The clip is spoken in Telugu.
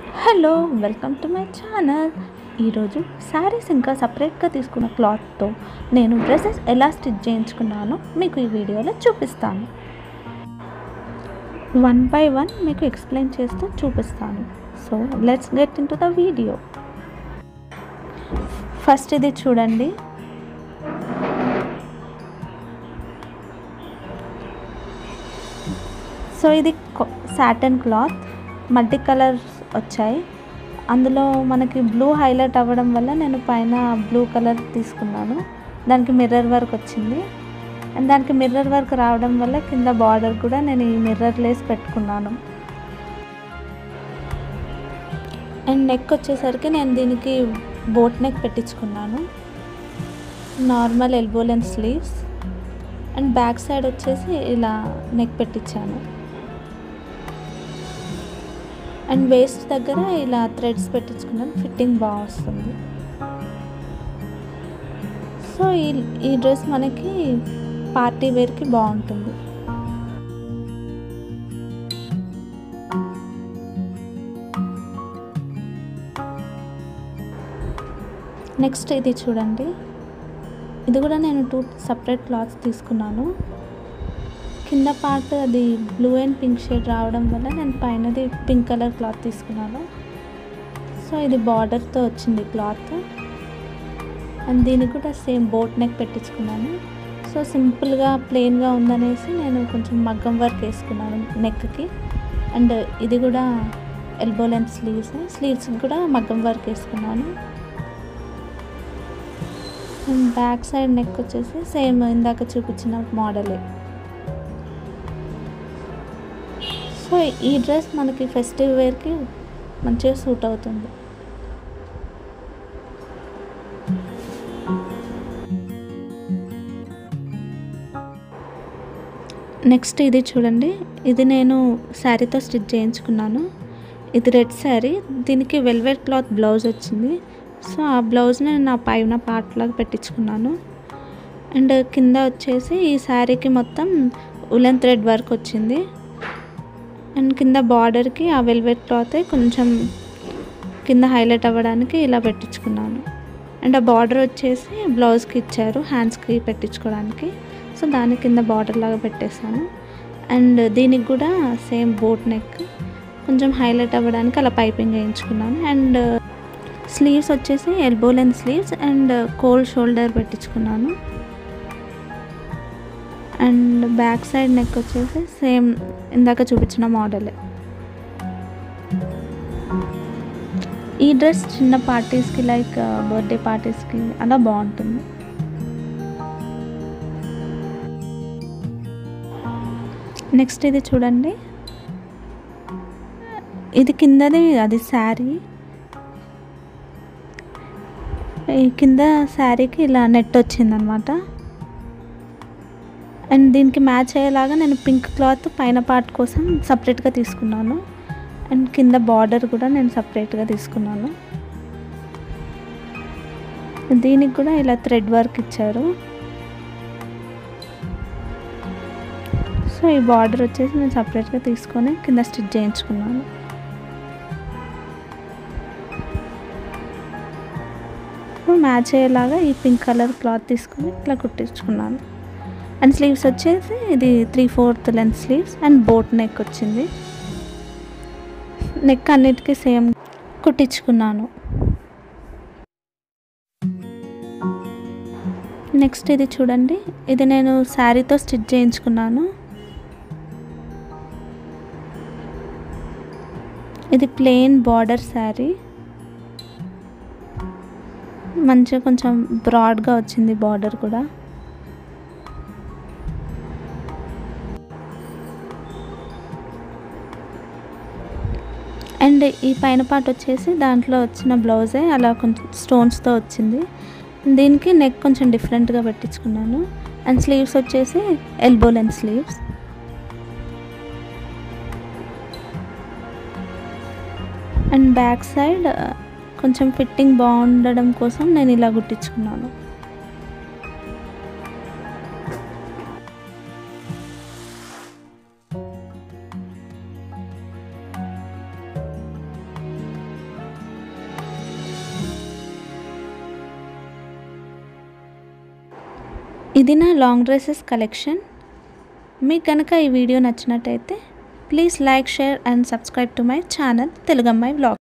hello welcome to my channel ఈరోజు శారీస్ ఇంకా సపరేట్గా తీసుకున్న క్లాత్తో నేను డ్రెస్సెస్ ఎలా స్టిచ్ చేయించుకున్నానో మీకు ఈ వీడియోలో చూపిస్తాను వన్ బై వన్ మీకు ఎక్స్ప్లెయిన్ చేస్తూ చూపిస్తాను so let's get into the video first ఇది చూడండి సో ఇది సాటన్ క్లాత్ మల్టీ కలర్స్ వచ్చాయి అందులో మనకి బ్లూ హైలైట్ అవ్వడం వల్ల నేను పైన బ్లూ కలర్ తీసుకున్నాను దానికి మిర్రర్ వర్క్ వచ్చింది అండ్ దానికి మిర్రర్ వర్క్ రావడం వల్ల కింద బార్డర్ కూడా నేను ఈ మిర్రర్ లేస్ పెట్టుకున్నాను అండ్ నెక్ వచ్చేసరికి నేను దీనికి బోట్ నెక్ పెట్టించుకున్నాను normal elbow length sleeves and back side వచ్చేసి ఇలా నెక్ పెట్టించాను అండ్ వేస్ట్ దగ్గర ఇలా థ్రెడ్స్ పెట్టించుకున్నాను ఫిట్టింగ్ బాగా వస్తుంది సో ఈ ఈ డ్రెస్ మనకి పార్టీ వేర్కి బాగుంటుంది నెక్స్ట్ ఇది చూడండి ఇది కూడా నేను టూ సపరేట్ క్లాత్స్ తీసుకున్నాను కింద పార్ట్ అది బ్లూ అండ్ పింక్ షేడ్ రావడం వల్ల నేను పైనది పింక్ కలర్ క్లాత్ తీసుకున్నాను సో ఇది బార్డర్తో వచ్చింది క్లాత్ అండ్ దీనికి కూడా సేమ్ బోట్ నెక్ పెట్టించుకున్నాను సో సింపుల్గా ప్లెయిన్గా ఉందనేసి నేను కొంచెం మగ్గం వర్క్ వేసుకున్నాను నెక్కి అండ్ ఇది కూడా ఎల్బో లెంత్ స్లీవ్స్ స్లీవ్స్కి కూడా మగ్గం వర్క్ వేసుకున్నాను అండ్ బ్యాక్ సైడ్ నెక్ వచ్చేసి సేమ్ ఇందాక చూపించిన మోడలే సో ఈ డ్రెస్ మనకి ఫెస్టివ్ వేర్కి మంచిగా సూట్ అవుతుంది నెక్స్ట్ ఇది చూడండి ఇది నేను శారీతో స్టిచ్ చేయించుకున్నాను ఇది రెడ్ శారీ దీనికి వెల్వెట్ క్లాత్ బ్లౌజ్ వచ్చింది సో ఆ బ్లౌజ్ని నా పైన పార్ట్ లాగా పెట్టించుకున్నాను అండ్ కింద వచ్చేసి ఈ శారీకి మొత్తం ఉలెన్ థ్రెడ్ వర్క్ వచ్చింది అండ్ కింద బార్డర్కి ఆ వెల్వెట్ క్లాత్ కొంచెం కింద హైలైట్ అవ్వడానికి ఇలా పెట్టించుకున్నాను అండ్ ఆ బార్డర్ వచ్చేసి బ్లౌజ్కి ఇచ్చారు హ్యాండ్స్కి పెట్టించుకోవడానికి సో దాని కింద బార్డర్ లాగా పెట్టేశాను అండ్ దీనికి కూడా సేమ్ బోట్ నెక్ కొంచెం హైలైట్ అవ్వడానికి అలా పైపింగ్ వేయించుకున్నాను అండ్ స్లీవ్స్ వచ్చేసి elbow length sleeves and cold shoulder పెట్టించుకున్నాను అండ్ బ్యాక్ సైడ్ నెక్ వచ్చేసి సేమ్ ఇందాక చూపించిన మోడలే ఈ డ్రెస్ చిన్న పార్టీస్కి లైక్ బర్త్డే పార్టీస్కి అలా బాగుంటుంది నెక్స్ట్ ఇది చూడండి ఇది కిందది అది శారీ ఈ కింద శారీకి ఇలా నెట్ వచ్చిందనమాట అండ్ దీనికి మ్యాచ్ అయ్యేలాగా నేను పింక్ క్లాత్ పైన పార్ట్ కోసం సపరేట్గా తీసుకున్నాను అండ్ కింద బార్డర్ కూడా నేను సపరేట్గా తీసుకున్నాను దీనికి కూడా ఇలా థ్రెడ్ వర్క్ ఇచ్చారు సో ఈ బార్డర్ వచ్చేసి నేను సపరేట్గా తీసుకొని కింద స్టిచ్ చేయించుకున్నాను మ్యాచ్ అయ్యేలాగా ఈ పింక్ కలర్ క్లాత్ తీసుకొని ఇట్లా కుట్టించుకున్నాను అండ్ స్లీవ్స్ వచ్చేసి ఇది three fourth length sleeves and boat neck వచ్చింది నెక్ అన్నిటికీ సేమ్ కుట్టించుకున్నాను నెక్స్ట్ ఇది చూడండి ఇది నేను శారీతో స్టిచ్ చేయించుకున్నాను ఇది ప్లెయిన్ బార్డర్ శారీ మంచిగా కొంచెం బ్రాడ్గా వచ్చింది బార్డర్ కూడా అండ్ ఈ పైన పార్ట్ వచ్చేసి దాంట్లో వచ్చిన బ్లౌజే అలా కొంచెం స్టోన్స్తో వచ్చింది దీనికి నెక్ కొంచెం డిఫరెంట్గా పెట్టించుకున్నాను అండ్ స్లీవ్స్ వచ్చేసి elbow length sleeves and back side కొంచెం ఫిట్టింగ్ బాగుండడం కోసం నేను ఇలా కుట్టించుకున్నాను ఇది నా లాంగ్ డ్రెస్సెస్ కలెక్షన్ మీకు కనుక ఈ వీడియో నచ్చినట్టయితే please like share and subscribe to my channel Telugammayi vlog